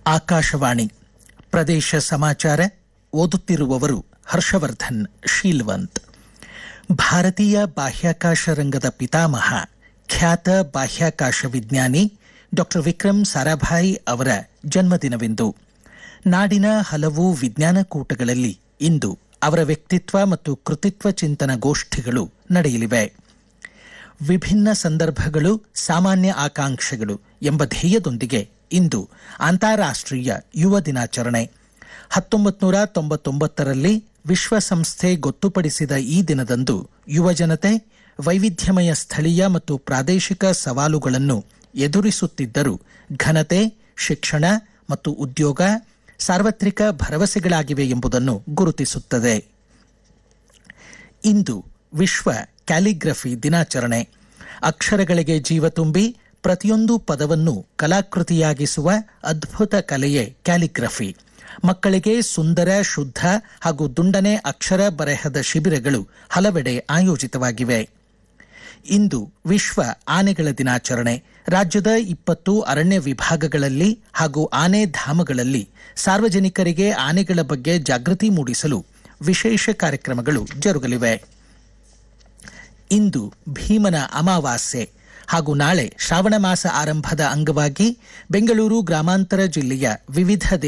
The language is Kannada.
ಆಕಾಶವಾಣಿ ಪ್ರದೇಶ ಸಮಾಚಾರ ಓದುತ್ತಿರುವವರು ಹರ್ಷವರ್ಧನ್ ಶೀಲ್ವಂತ್ ಭಾರತೀಯ ಬಾಹ್ಯಾಕಾಶ ರಂಗದ ಪಿತಾಮಹ ಖ್ಯಾತ ಬಾಹ್ಯಾಕಾಶ ವಿಜ್ಞಾನಿ ಡಾಕ್ಟರ್ ವಿಕ್ರಮ್ ಸಾರಾಭಾಯಿ ಅವರ ಜನ್ಮದಿನವಿಂದು ನಾಡಿನ ಹಲವು ವಿಜ್ಞಾನ ಕೂಟಗಳಲ್ಲಿ ಇಂದು ಅವರ ವ್ಯಕ್ತಿತ್ವ ಮತ್ತು ಕೃತಿತ್ವ ಚಿಂತನ ಗೋಷ್ಠಿಗಳು ನಡೆಯಲಿವೆ ವಿಭಿನ್ನ ಸಂದರ್ಭಗಳು ಸಾಮಾನ್ಯ ಆಕಾಂಕ್ಷೆಗಳು ಎಂಬ ಧ್ಯೇಯದೊಂದಿಗೆ ಇಂದು ಅಂತಾರಾಷ್ಟ್ರೀಯ ಯುವ ದಿನಾಚರಣೆ ಹತ್ತೊಂಬತ್ತು ನೂರ ತೊಂಬತ್ತೊಂಬತ್ತರಲ್ಲಿ ವಿಶ್ವಸಂಸ್ಥೆ ಗೊತ್ತುಪಡಿಸಿದ ಈ ದಿನದಂದು ಯುವಜನತೆ ವೈವಿಧ್ಯಮಯ ಸ್ಥಳೀಯ ಮತ್ತು ಪ್ರಾದೇಶಿಕ ಸವಾಲುಗಳನ್ನು ಎದುರಿಸುತ್ತಿದ್ದರೂ ಘನತೆ ಶಿಕ್ಷಣ ಮತ್ತು ಉದ್ಯೋಗ ಸಾರ್ವತ್ರಿಕ ಭರವಸೆಗಳಾಗಿವೆ ಎಂಬುದನ್ನು ಗುರುತಿಸುತ್ತದೆ ಇಂದು ವಿಶ್ವ ಕ್ಯಾಲಿಗ್ರಫಿ ದಿನಾಚರಣೆ ಅಕ್ಷರಗಳಿಗೆ ಜೀವ ತುಂಬಿ ಪ್ರತಿಯೊಂದು ಪದವನ್ನು ಕಲಾಕೃತಿಯಾಗಿಸುವ ಅದ್ಭುತ ಕಲೆಯೇ ಕ್ಯಾಲಿಗ್ರಫಿ ಮಕ್ಕಳಿಗೆ ಸುಂದರ ಶುದ್ಧ ಹಾಗೂ ದುಂಡನೆ ಅಕ್ಷರ ಬರೆಹದ ಶಿಬಿರಗಳು ಹಲವೆಡೆ ಆಯೋಜಿತವಾಗಿವೆ ಇಂದು ವಿಶ್ವ ಆನೆಗಳ ದಿನಾಚರಣೆ ರಾಜ್ಯದ ಇಪ್ಪತ್ತು ಅರಣ್ಯ ವಿಭಾಗಗಳಲ್ಲಿ ಹಾಗೂ ಆನೆ ಧಾಮಗಳಲ್ಲಿ ಸಾರ್ವಜನಿಕರಿಗೆ ಆನೆಗಳ ಬಗ್ಗೆ ಜಾಗೃತಿ ಮೂಡಿಸಲು ವಿಶೇಷ ಕಾರ್ಯಕ್ರಮಗಳು ಜರುಗಲಿವೆ ಇಂದು ಭೀಮನ ಅಮಾವಾಸ್ಯೆ ಹಾಗೂ ನಾಳೆ ಶ್ರಾವಣ ಮಾಸ ಆರಂಭದ ಅಂಗವಾಗಿ ಬೆಂಗಳೂರು ಗ್ರಾಮಾಂತರ ಜಿಲ್ಲೆಯ ವಿವಿಧ